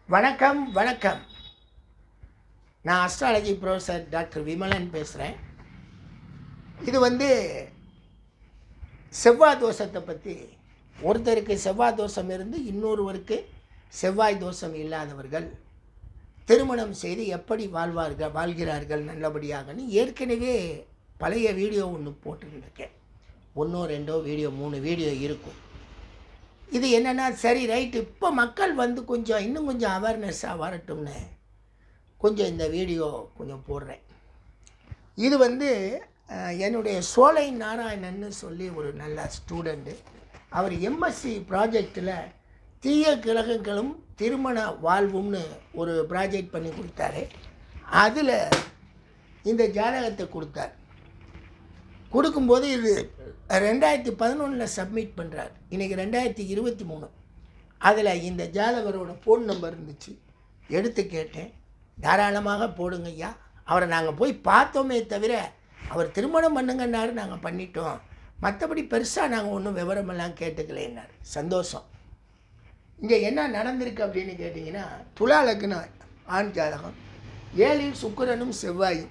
வணக்கம் வணக்கம் நான் அஸ்ட்ராலஜி ப்ரொஃபஸர் டாக்டர் விமலன் பேசுகிறேன் இது வந்து செவ்வாய் தோஷத்தை பற்றி ஒருத்தருக்கு செவ்வாய் தோஷம் இருந்து இன்னொருவருக்கு செவ்வாய் தோஷம் இல்லாதவர்கள் திருமணம் செய்து எப்படி வாழ்வார்கள் வாழ்கிறார்கள் நல்லபடியாகன்னு ஏற்கனவே பழைய வீடியோ ஒன்று போட்டுருக்கேன் ஒன்றோ ரெண்டோ வீடியோ மூணு வீடியோ இருக்கும் இது என்னென்னா சரி ரைட்டு இப்போ மக்கள் வந்து கொஞ்சம் இன்னும் கொஞ்சம் அவேர்னஸ்ஸாக வரட்டும்னு கொஞ்சம் இந்த வீடியோ கொஞ்சம் போடுறேன் இது வந்து அஹ், என்னுடைய சோலை நாராயணன்னு சொல்லி ஒரு நல்ல ஸ்டூடெண்ட்டு அவர் எம்எஸ்சி ப்ராஜெக்டில் தீய கிரகங்களும் திருமண வாழ்வும்னு ஒரு ப்ராஜெக்ட் பண்ணி கொடுத்தாரு அதில் இந்த ஜாதகத்தை கொடுத்தார் கொடுக்கும்போது இது ரெண்டாயிரத்தி பதினொன்றில் சப்மிட் பண்ணுறார் இன்றைக்கி ரெண்டாயிரத்தி இருபத்தி மூணு அதில் இந்த ஜாதகரோட ஃபோன் நம்பர் இருந்துச்சு எடுத்து கேட்டேன் தாராளமாக போடுங்க ஐயா அவரை நாங்கள் போய் பார்த்தோமே தவிர அவர் திருமணம் பண்ணுங்கன்னாரு நாங்கள் பண்ணிட்டோம் மற்றபடி பெருசாக நாங்கள் ஒன்றும் விவரமெல்லாம் கேட்டுக்கலைன்னார் சந்தோஷம் இங்கே என்ன நடந்திருக்கு அப்படின்னு கேட்டிங்கன்னா துலா லக்னம் ஆண் ஜாதகம் ஏழில் சுக்கிரனும் செவ்வாயும்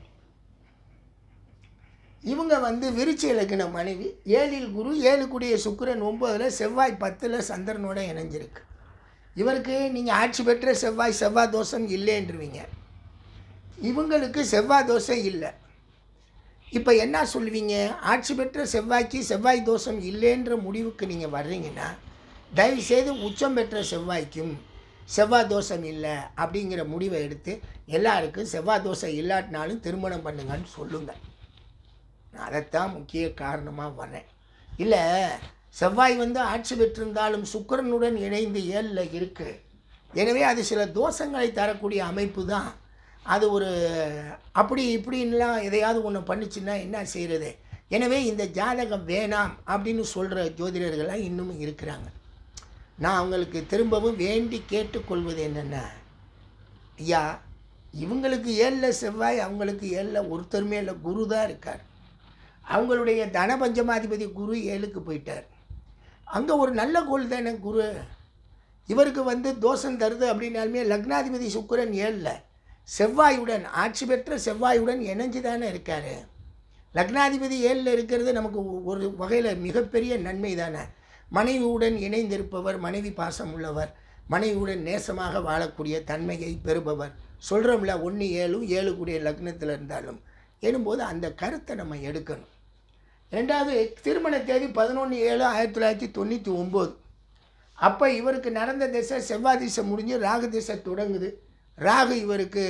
இவங்க வந்து விருச்சி இலக்கின மனைவி ஏழில் குரு ஏழு கூடிய சுக்கிரன் ஒம்போதில் செவ்வாய் பத்தில் சந்திரனோட இணைஞ்சிருக்கு இவருக்கு நீங்கள் ஆட்சி பெற்ற செவ்வாய் செவ்வாய் தோஷம் இல்லைன்றீங்க இவங்களுக்கு செவ்வாய் தோஷம் இல்லை இப்போ என்ன சொல்லுவீங்க ஆட்சி பெற்ற செவ்வாய்க்கு செவ்வாய் தோஷம் இல்லைன்ற முடிவுக்கு நீங்கள் வர்றீங்கன்னா தயவுசெய்து உச்சம் பெற்ற செவ்வாய்க்கும் செவ்வாய் தோஷம் இல்லை அப்படிங்கிற முடிவை எடுத்து எல்லாருக்கும் செவ்வாய் தோஷம் இல்லாட்டினாலும் திருமணம் பண்ணுங்கன்னு சொல்லுங்கள் நான் அதைத்தான் முக்கிய காரணமாக வரேன் இல்லை செவ்வாய் வந்து ஆட்சி பெற்றிருந்தாலும் சுக்கிரனுடன் இணைந்து ஏழில் இருக்குது எனவே அது சில தோஷங்களை தரக்கூடிய அமைப்பு தான் அது ஒரு அப்படி இப்படின்லாம் எதையாவது ஒன்று பண்ணுச்சுன்னா என்ன செய்கிறது எனவே இந்த ஜாதகம் வேணாம் அப்படின்னு சொல்கிற ஜோதிடர்கள்லாம் இன்னமும் இருக்கிறாங்க நான் அவங்களுக்கு திரும்பவும் வேண்டி கேட்டுக்கொள்வது என்னென்னா ஐயா இவங்களுக்கு ஏழில் செவ்வாய் அவங்களுக்கு ஏழில் ஒருத்தருமே இல்லை குரு தான் இருக்கார் அவங்களுடைய தனபஞ்சமாதிபதி குரு ஏழுக்கு போயிட்டார் அங்கே ஒரு நல்ல கோல் தானே குரு இவருக்கு வந்து தோஷம் தருது அப்படின்னாலுமே லக்னாதிபதி சுக்கிரன் ஏழில் செவ்வாயுடன் ஆட்சி பெற்ற செவ்வாயுடன் இணைஞ்சு தானே இருக்கார் லக்னாதிபதி ஏழில் இருக்கிறது நமக்கு ஒரு வகையில் மிகப்பெரிய நன்மை தானே மனைவியுடன் இணைந்திருப்பவர் மனைவி பாசம் உள்ளவர் மனைவியுடன் நேசமாக வாழக்கூடிய தன்மையை பெறுபவர் சொல்கிறோம்ல ஒன்று ஏழும் ஏழு கூடிய லக்னத்தில் இருந்தாலும் எனும்போது அந்த கருத்தை நம்ம எடுக்கணும் ரெண்டாவது திருமண தேதி பதினொன்று ஏழு ஆயிரத்தி தொள்ளாயிரத்தி தொண்ணூற்றி ஒம்பது அப்போ இவருக்கு நடந்த திசை செவ்வாய் திசை முடிஞ்சு ராகு திசை தொடங்குது ராகு இவருக்கு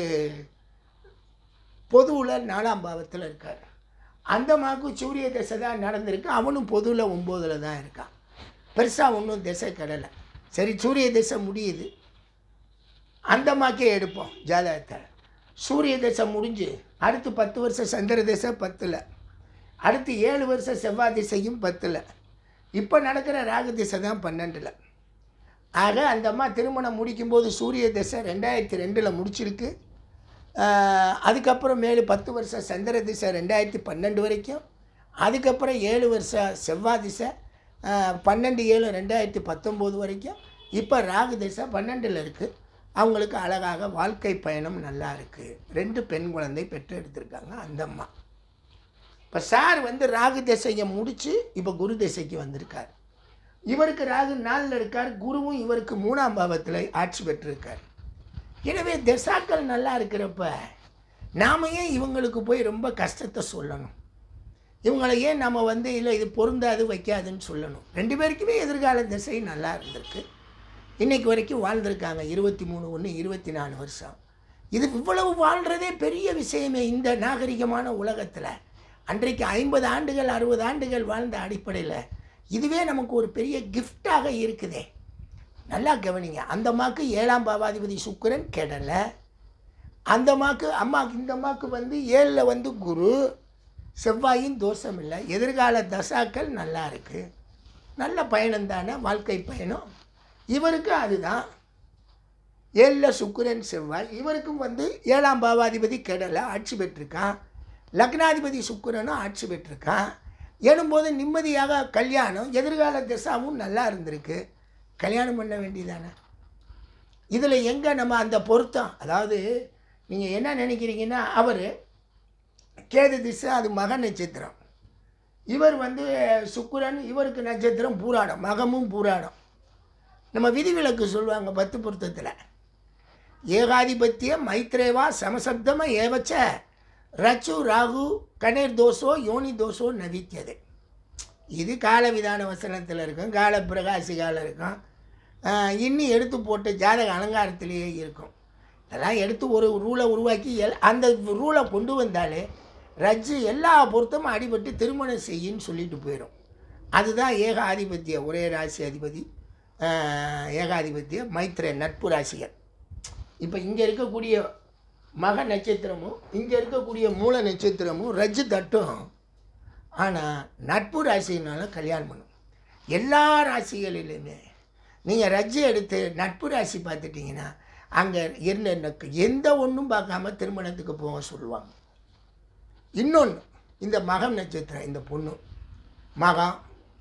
பொதுவில் நாலாம் பாவத்தில் இருக்கார் அந்த மாக்கு சூரிய திசை தான் நடந்திருக்கு அவனும் பொதுவில் ஒம்போதில் தான் இருக்கான் பெருசாக ஒன்றும் திசை கடலை சரி சூரிய திசை முடியுது அந்த மாக்கே எடுப்போம் ஜாதகத்தை சூரிய திசை முடிஞ்சு அடுத்து பத்து வருஷம் சந்திர திசை பத்தில் அடுத்து ஏழு வருஷம் செவ்வாய் திசையும் பத்தில் இப்போ நடக்கிற ராகு திசை தான் பன்னெண்டில் ஆக அந்த அம்மா திருமணம் முடிக்கும்போது சூரிய திசை ரெண்டாயிரத்தி ரெண்டில் முடிச்சிருக்கு ஆஹ் அதுக்கப்புறம் மேலே பத்து வருஷம் சந்திர திசை ரெண்டாயிரத்தி பன்னெண்டு வரைக்கும் அதுக்கப்புறம் ஏழு வருஷம் செவ்வாய் திசை ஆஹ் பன்னெண்டு ஏழு ரெண்டாயிரத்தி பத்தொம்போது வரைக்கும் இப்போ ராகு திசை பன்னெண்டில் இருக்குது அவங்களுக்கு அழகாக வாழ்க்கை பயணம் நல்லா இருக்குது ரெண்டு பெண் குழந்தை பெற்று எடுத்திருக்காங்க அந்த அம்மா இப்போ சார் வந்து ராகு திசையை முடித்து இப்போ குரு திசைக்கு வந்திருக்கார் இவருக்கு ராகு நாளில் இருக்கார் குருவும் இவருக்கு மூணாம் பாவத்தில் ஆட்சி பெற்றிருக்கார் எனவே திசாக்கள் நல்லா இருக்கிறப்ப நாம ஏன் இவங்களுக்கு போய் ரொம்ப கஷ்டத்தை சொல்லணும் இவங்களை ஏன் நம்ம வந்து இல்லை இது பொருந்தாது வைக்காதுன்னு சொல்லணும் ரெண்டு பேருக்குமே எதிர்கால திசை நல்லா இருந்திருக்கு இன்னைக்கு வரைக்கும் வாழ்ந்திருக்காங்க இருபத்தி மூணு ஒன்று இருபத்தி நாலு வருஷம் இது இவ்வளவு வாழ்கிறதே பெரிய விஷயமே இந்த நாகரிகமான உலகத்தில் அன்றைக்கு ஐம்பது ஆண்டுகள் அறுபது ஆண்டுகள் வாழ்ந்த அடிப்படையில் இதுவே நமக்கு ஒரு பெரிய கிஃப்டாக இருக்குதே நல்லா கவனிங்க அந்த அம்மாவுக்கு ஏழாம் பாவாதிபதி சுக்கிரன் கெடலை அந்த அம்மாவுக்கு அம்மாவுக்கு இந்த அம்மாவுக்கு வந்து ஏழில் வந்து குரு செவ்வாயின் தோஷம் இல்லை எதிர்கால தசாக்கள் நல்லா இருக்குது நல்ல பயணம் தானே வாழ்க்கை பயணம் இவருக்கு அதுதான் ஏழில் சுக்கிரன் செவ்வாய் இவருக்கும் வந்து ஏழாம் பாவாதிபதி கெடலை ஆட்சி பெற்றிருக்கான் லக்னாதிபதி சுக்கிரனும் ஆட்சி பெற்றிருக்கான் எனும்போது நிம்மதியாக கல்யாணம் எதிர்கால திசாவும் நல்லா இருந்திருக்கு கல்யாணம் பண்ண வேண்டியதானே இதில் எங்கே நம்ம அந்த பொருத்தம் அதாவது நீங்கள் என்ன நினைக்கிறீங்கன்னா அவர் கேது திசை அது மக நட்சத்திரம் இவர் வந்து சுக்கிரன் இவருக்கு நட்சத்திரம் பூராடம் மகமும் பூராடம் நம்ம விதிவிலக்கு சொல்லுவாங்க பத்து பொருத்தத்தில் ஏகாதிபத்திய மைத்ரேவா சமசப்தம ஏவச்ச ரச்சு ராகு கணேர் தோஷோ யோனி தோஷோ நவித்தியது இது காலவிதான வசனத்தில் இருக்கும் கால பிரகாசி காலம் இருக்கும் ஆஹ் இன்னும் எடுத்து போட்டு ஜாதக அலங்காரத்திலேயே இருக்கும் இதெல்லாம் எடுத்து ஒரு ரூலை உருவாக்கி எல் அந்த ரூலை கொண்டு வந்தாலே ரஜ்ஜு எல்லா பொருத்தமும் அடிபட்டு திருமணம் செய்யின்னு சொல்லிட்டு போயிடும் அதுதான் ஏக ஆதிபத்திய ஒரே ராசி அதிபதி ஆஹ் ஏகாதிபத்திய மைத்திர நட்பு ராசிகள் இப்போ இங்கே இருக்கக்கூடிய மக நட்சத்திரமும் இங்கே இருக்கக்கூடிய மூல நட்சத்திரமும் ரஜ்ஜு தட்டும் ஆனால் நட்பு ராசினால கல்யாணம் பண்ணும் எல்லா ராசிகளிலுமே நீங்கள் ரஜ்ஜு எடுத்து நட்பு ராசி பார்த்துட்டிங்கன்னா அங்கே என்ன எந்த ஒன்றும் பார்க்காம திருமணத்துக்கு போக சொல்லுவாங்க இன்னொன்று இந்த மகம் நட்சத்திரம் இந்த பொண்ணு மகம்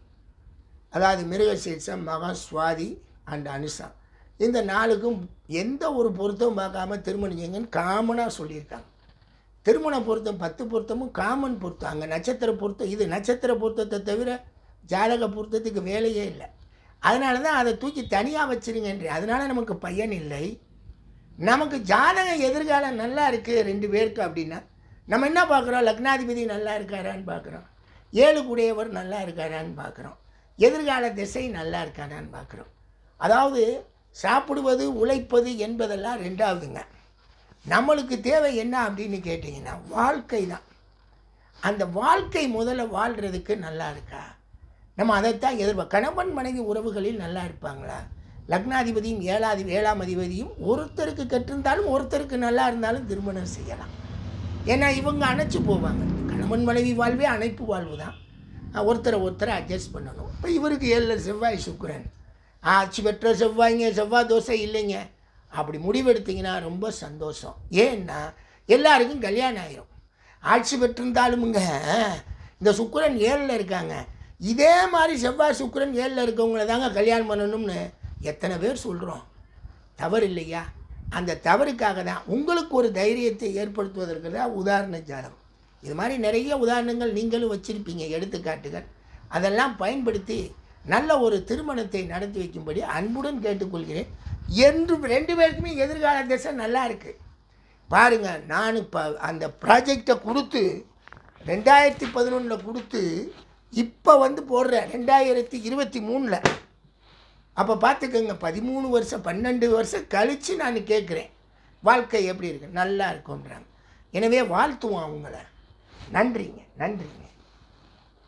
அதாவது மிருகசீர்ஷம் மகம் சுவாதி அண்ட் அனுஷா இந்த நாளுக்கும் எந்த ஒரு பொருத்தம் பார்க்காம திருமணம் செய்யுங்கன்னு காமனாக சொல்லியிருக்காங்க திருமண பொருத்தம் பத்து பொருத்தமும் காமன் பொருத்தம் அங்கே நட்சத்திர பொருத்தம் இது நட்சத்திர பொருத்தத்தை தவிர ஜாதக பொருத்தத்துக்கு வேலையே இல்லை அதனால தான் அதை தூக்கி தனியாக வச்சிருங்கன்றே அதனால நமக்கு பையன் இல்லை நமக்கு ஜாதகம் எதிர்காலம் நல்லா இருக்குது ரெண்டு பேருக்கு அப்படின்னா நம்ம என்ன பார்க்குறோம் லக்னாதிபதி நல்லா இருக்காரான்னு பார்க்குறோம் ஏழு கூடையவர் நல்லா இருக்காரான்னு பார்க்குறோம் எதிர்கால திசை நல்லா இருக்காரான்னு பார்க்குறோம் அதாவது சாப்பிடுவது உழைப்பது என்பதெல்லாம் ரெண்டாவதுங்க நம்மளுக்கு தேவை என்ன அப்படின்னு கேட்டிங்கன்னா வாழ்க்கை தான் அந்த வாழ்க்கை முதல்ல வாழ்கிறதுக்கு நல்லா இருக்கா நம்ம அதைத்தான் எதிர்பார்க்க கணவன் மனைவி உறவுகளில் நல்லா இருப்பாங்களா லக்னாதிபதியும் ஏழாதி ஏழாம் அதிபதியும் ஒருத்தருக்கு கெட்டிருந்தாலும் ஒருத்தருக்கு நல்லா இருந்தாலும் திருமணம் செய்யலாம் ஏன்னா இவங்க அணைச்சு போவாங்க கணவன் மனைவி வாழ்வே அணைப்பு வாழ்வு தான் அஹ் ஒருத்தரை ஒருத்தரை அட்ஜஸ்ட் பண்ணணும் இப்போ இவருக்கு ஏழில் செவ்வாய் சுக்கிரன் ஆட்சி பெற்ற செவ்வாய்ங்க செவ்வாய் தோசை இல்லைங்க அப்படி முடிவெடுத்தீங்கன்னா ரொம்ப சந்தோஷம் ஏன்னா எல்லாருக்கும் கல்யாணம் ஆயிரும் ஆட்சி பெற்றிருந்தாலுமுங்க இந்த சுக்கிரன் ஏழில் இருக்காங்க இதே மாதிரி செவ்வாய் சுக்கிரன் ஏழில் இருக்கவங்கள தாங்க கல்யாணம் பண்ணணும்னு எத்தனை பேர் சொல்கிறோம் தவறு இல்லையா அந்த தவறுக்காக தான் உங்களுக்கு ஒரு தைரியத்தை ஏற்படுத்துவதற்கு தான் உதாரண ஜாதகம் இது மாதிரி நிறைய உதாரணங்கள் நீங்களும் வச்சிருப்பீங்க எடுத்துக்காட்டுகள் அதெல்லாம் பயன்படுத்தி நல்ல ஒரு திருமணத்தை நடத்தி வைக்கும்படி அன்புடன் கேட்டுக்கொள்கிறேன் என்று ரெண்டு பேருக்குமே எதிர்கால திசை நல்லா இருக்குது பாருங்க நான் இப்போ அந்த ப்ராஜெக்டை கொடுத்து ரெண்டாயிரத்தி பதினொன்றில் கொடுத்து இப்போ வந்து போடுறேன் ரெண்டாயிரத்தி இருபத்தி மூணில் அப்போ பார்த்துக்கோங்க பதிமூணு வருஷம் பன்னெண்டு வருஷம் கழித்து நான் கேட்குறேன் வாழ்க்கை எப்படி இருக்கு நல்லா இருக்குன்றாங்க எனவே வாழ்த்துவோம் அவங்கள நன்றிங்க நன்றிங்க